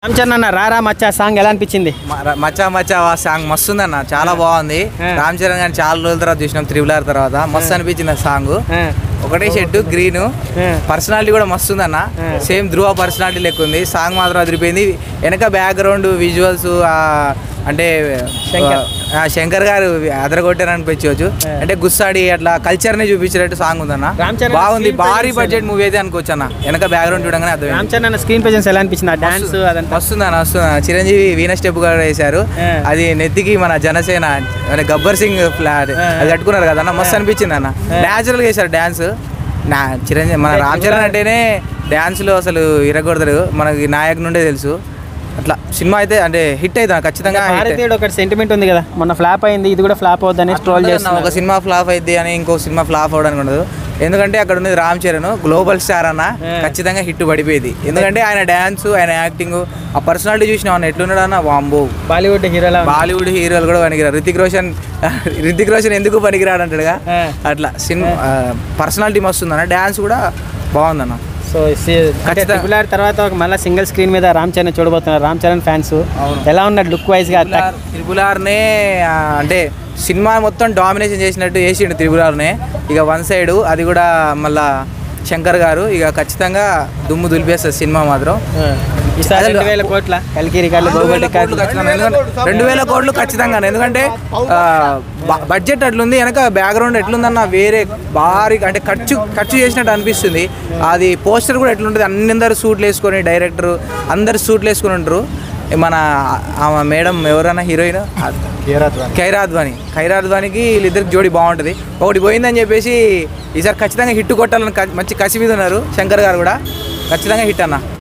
రామచరణ్ అన్న రారా మచ్చా సాంగ్ ఎలా అనిపించింది మ- మచ్చా మచ్చా ఆ సాంగ్ మస్తు ఉందన్న చాలా బాగుంది ఆ. రామ్ చరణ్ గారిని చాలా రోజుల తర్వాత చూసినాం త్రిబుల్ ఆర్ తర్వాత మస్తు అనిపించింది ఆ సాంగ్ ఆ, ఒకటే షెడ్ గ్రీన్ ఆ. పర్సనాలిటీ కూడా మస్తు ఉందన్న ఆ. సేమ్ ధ్రువ పర్సనాలిటీ లెక్క ఉంది సాంగ్ మాత్రం అదిరిపోయింది వెనక బ్యాక్గ్రౌండ్ విజువల్స్ అంటే శంకర్. ఆ, శంకర్ గారు అదరగొట్టారని అనిపించవచ్చు ఆ. అంటే గుస్సాడి అట్లా కల్చర్ ని చూపించినట్టు సాంగ్ ఉందన్న రామ్ చరణ్ బాగుంది screen భారీ presence బడ్జెట్ మూవీ అయితే అనుకోవచ్చు అన్న వెనక బ్యాక్గ్రౌండ్ చూడగానే అర్థమైంది రామచరణ్ అన్న స్క్రీన్ ప్రెజెన్స్ ఎలా అనిపించింది ఆ డాన్స్ అదంతా వస్తుందా వస్తుందా చిరంజీవి వీణ స్టెప్ కూడా వేశారు ఆ. అది నెత్తికి మన జనసేన అంటే గబ్బర్ సింగ్ ఫ్లాట్ ఆ. అది కట్టుకున్నారు కదా అన్న మస్తు అనిపించింది అన్న ఆ. న్యాచురల్ గా వేశారు డాన్స్ నా చిరంజీవి మన అంటే రామ్ చరణ్ అంటేనే డాన్స్ లో అసలు ఇరగొడతారు మనకి నాయక్ నుండే తెలుసు అట్లా సినిమా అయితే అంటే హిట్ అవుతా ఖచ్చితంగా hit. భారతీయుడు ఒకటి సెంటిమెంట్ ఉంది కదా మొన్న ఫ్లాప్ అయింది ఇది కూడా ఫ్లాప్ అవుద్దని అట్లా స్ట్రోల్ ఉండదు అన్న, చేస్తున్నారు ఒక సినిమా ఫ్లాప్ అయింది అని ఇంకో సినిమా ఫ్లాప్ అవడానికి ఉండదు ఎందుకంటే అక్కడ ఉన్నది రామ్ చరణ్ గ్లోబల్ స్టార్ అన్న ఆ. ఖచ్చితంగా హిట్ పడిపోయేది ఎందుకంటే ఆయన డాన్స్ ఆయన యాక్టింగ్ ఆ పర్సనాలిటీ చూసిన అన్న ఎట్లున్నాడు అన్న వాంబో బాలీవుడ్ హీరోలా ఉంది. బాలీవుడ్ హీరోలు కూడా పనికిరారు రితిక్ రోషన్ రితిక్ రోషన్ ఎందుకు పనికిరాడు అంటాడుగా ఆ. అట్లా సినిమా పర్సనాలిటీ మస్తు ఉందన్న డ్యాన్స్ కూడా బాగుందన్న సో సి- అంటే ఖచ్చితంగా. ట్రిపుల్ ఆర్ తర్వాత ఒక మళ్ళీ సింగిల్ స్క్రీన్ మీద రామ్ చరణ్ చూడబోతున్నారు రామ్ చరణ్ ఫ్యాన్స్ అవును. ఎలా ఉన్నాడు లుక్ వైజ్ గా త్రిపుల్ ఆర్నే ఆ, అంటే సినిమా మొత్తం డామినేషన్ చేసినట్టు వేసిండు త్రిపుల్ ఆర్నే ఇక వన్ సైడ్ అది కూడా మళ్ళా శంకర్ గారు ఇక ఖచ్చితంగా దుమ్ము దులిపేస్తుంది సినిమా మాత్రం ఈసారి అసలు- రెండు వేల కోట్ల కలికి రికార్డులు రెండు గోగుల్ వేల రికార్డులు కోట్లు ఖచ్చితంగా. ఎందుకంటే రెండు వేల కోట్లు ఖచ్చితంగా ఎందుకంటే ఆ, బ- బడ్జెట్ అట్లుంది వెనక బ్యాక్గ్రౌండ్ ఎట్లుందన్న వేరే భారీ అంటే ఖర్చు ఖర్చు చేసినట్టు అనిపిస్తుంది అది పోస్టర్ కూడా ఎట్లుంటుంది అందరు సూట్లు వేసుకొని డైరెక్టర్ అందరు సూట్లు వేసుకొని ఉంటారు మన ఆమె మేడం ఎవరైనా హీరోయిన్ ఖైరాద్వాని ఖైరాద్వానికి వీళ్ళిద్దరికి జోడి బాగుంటుంది ఒకటి పోయిందని చెప్పేసి ఈసారి ఖచ్చితంగా హిట్ కొట్టాలని క- మంచి కసి మీద ఉన్నారు శంకర్ గారు కూడా ఖచ్చితంగా హిట్ అన్న